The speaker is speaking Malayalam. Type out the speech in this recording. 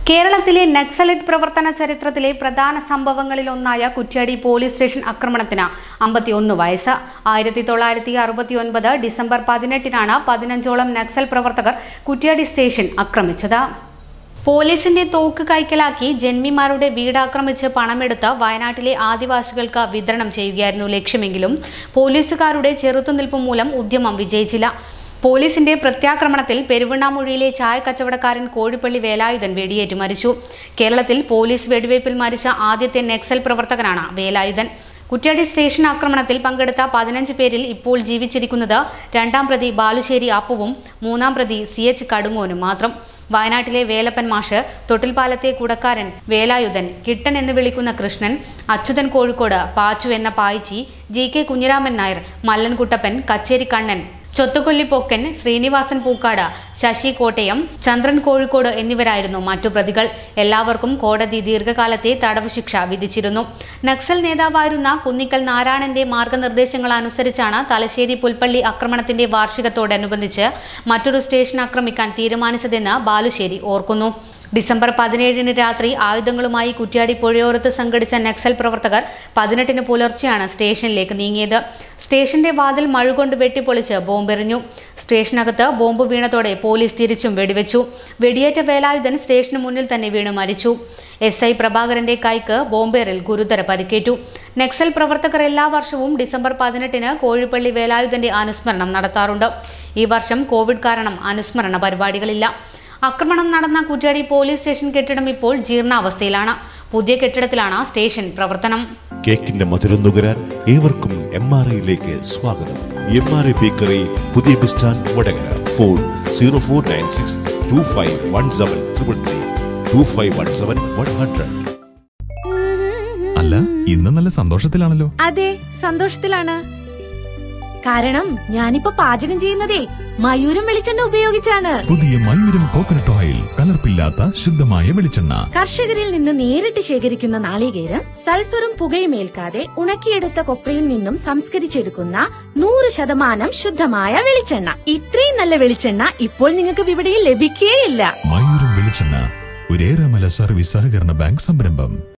കേരളത്തിലെ നക്സലൈറ്റ് പ്രവർത്തന ചരിത്രത്തിലെ പ്രധാന സംഭവങ്ങളിലൊന്നായ കുറ്റ്യാടി പോലീസ് സ്റ്റേഷൻ ആക്രമണത്തിന് അമ്പത്തിയൊന്ന് വയസ്സ് ആയിരത്തി തൊള്ളായിരത്തി അറുപത്തി ഒൻപത് ഡിസംബർ പതിനെട്ടിനാണ് പതിനഞ്ചോളം നക്സൽ പ്രവർത്തകർ കുറ്റ്യാടി സ്റ്റേഷൻ ആക്രമിച്ചത് പോലീസിന്റെ തോക്ക് കൈക്കലാക്കി ജന്മിമാരുടെ വീടാക്രമിച്ച് പണമെടുത്ത് വയനാട്ടിലെ ആദിവാസികൾക്ക് വിതരണം ചെയ്യുകയായിരുന്നു ലക്ഷ്യമെങ്കിലും പോലീസുകാരുടെ ചെറുത്തുനിൽപ്പ് മൂലം ഉദ്യമം വിജയിച്ചില്ല പോലീസിന്റെ പ്രത്യാക്രമണത്തിൽ പെരുവണ്ണാമൊഴിയിലെ ചായ കച്ചവടക്കാരൻ കോഴിപ്പള്ളി വേലായുധൻ വെടിയേറ്റ് മരിച്ചു കേരളത്തിൽ പോലീസ് വെടിവയ്പിൽ മരിച്ച ആദ്യത്തെ നക്സൽ പ്രവർത്തകനാണ് വേലായുധൻ കുറ്റ്യാടി സ്റ്റേഷൻ ആക്രമണത്തിൽ പങ്കെടുത്ത പതിനഞ്ച് പേരിൽ ഇപ്പോൾ ജീവിച്ചിരിക്കുന്നത് രണ്ടാം പ്രതി ബാലുശ്ശേരി അപ്പുവും മൂന്നാം പ്രതി സി എച്ച് കടുങ്ങോനും മാത്രം വയനാട്ടിലെ വേലപ്പൻ മാഷ് തൊട്ടിൽപ്പാലത്തെ കുടക്കാരൻ വേലായുധൻ കിട്ടൻ എന്ന് വിളിക്കുന്ന കൃഷ്ണൻ അച്യുതൻ കോഴിക്കോട് പാച്ചു എന്ന പായിച്ചി ജി കെ കുഞ്ഞിരാമൻ നായർ മല്ലൻ കുട്ടപ്പൻ കച്ചേരി കണ്ണൻ ചൊത്തുകൊല്ലി പൊക്കൻ ശ്രീനിവാസൻ പൂക്കാട് ശശി കോട്ടയം ചന്ദ്രൻ കോഴിക്കോട് എന്നിവരായിരുന്നു മറ്റു പ്രതികൾ എല്ലാവർക്കും കോടതി ദീർഘകാലത്തെ തടവ് ശിക്ഷ വിധിച്ചിരുന്നു നക്സൽ നേതാവായിരുന്ന കുന്നിക്കൽ നാരായണന്റെ മാർഗനിർദ്ദേശങ്ങൾ അനുസരിച്ചാണ് തലശ്ശേരി പുൽപ്പള്ളി ആക്രമണത്തിന്റെ വാർഷികത്തോടനുബന്ധിച്ച് മറ്റൊരു സ്റ്റേഷൻ ആക്രമിക്കാൻ തീരുമാനിച്ചതെന്ന് ബാലുശ്ശേരി ഓർക്കുന്നു ഡിസംബർ പതിനേഴിന് രാത്രി ആയുധങ്ങളുമായി കുറ്റ്യാടി പുഴയോരത്ത് സംഘടിച്ച നക്സൽ പ്രവർത്തകർ പതിനെട്ടിന് പുലർച്ചെയാണ് സ്റ്റേഷനിലേക്ക് നീങ്ങിയത് സ്റ്റേഷന്റെ വാതിൽ മഴുകൊണ്ട് വെട്ടിപ്പൊളിച്ച് ബോംബെറിഞ്ഞു സ്റ്റേഷനകത്ത് ബോംബ് വീണതോടെ പോലീസ് തിരിച്ചും വെടിവെച്ചു വെടിയേറ്റ വേലായുധൻ സ്റ്റേഷന് മുന്നിൽ തന്നെ വീണ് മരിച്ചു എസ് ഐ പ്രഭാകരന്റെ കൈക്ക് ബോംബേറിൽ ഗുരുതര പരിക്കേറ്റു നക്സൽ പ്രവർത്തകർ എല്ലാ വർഷവും ഡിസംബർ പതിനെട്ടിന് കോഴിപ്പള്ളി വേലായുധന്റെ അനുസ്മരണം നടത്താറുണ്ട് ഈ വർഷം കോവിഡ് കാരണം അനുസ്മരണ പരിപാടികളില്ല ആക്രമണം നടന്ന കുറ്റ്യാടി പോലീസ് സ്റ്റേഷൻ കെട്ടിടം ഇപ്പോൾ ജീർണാവസ്ഥയിലാണ് പുതിയ കെട്ടിടത്തിലാണ് സ്റ്റേഷൻ പ്രവർത്തനം കേക്കിന്റെ മധുരം നുകരാൻ ഏവർക്കും എം ആർ ഐയിലേക്ക് സ്വാഗതം എം ആർ ഐ ബേക്കറി പുതിയ bus stand Vadakara phone zero four nine six two five one seven triple three two five one seven one hundred അല്ല ഇന്ന് നല്ല സന്തോഷത്തിലാണല്ലോ അതെ സന്തോഷത്തിലാണ് കാരണം ഞാനിപ്പോ പാചകം ചെയ്യുന്നതേ മയൂരം വെളിച്ചെണ്ണ ഉപയോഗിച്ചാണ് പുതിയ മയൂരം കോക്കനട്ട് ഓയിൽ കലർപ്പില്ലാത്ത ശുദ്ധമായ വെളിച്ചെണ്ണ കർഷകരിൽ നിന്ന് നേരിട്ട് ശേഖരിക്കുന്ന നാളികേരം സൾഫറും പുകയും ഏൽക്കാതെ ഉണക്കിയെടുത്ത കൊപ്രയിൽ നിന്നും സംസ്കരിച്ചെടുക്കുന്ന നൂറ് ശതമാനം ശുദ്ധമായ വെളിച്ചെണ്ണ ഇത്രയും നല്ല വെളിച്ചെണ്ണ ഇപ്പോൾ നിങ്ങൾക്ക് വിപണിയിൽ ലഭിക്കുകയില്ല മയൂരം വെളിച്ചെണ്ണ ഒരു ഏറെമല സർവീസ് സഹകരണ ബാങ്ക് സംരംഭം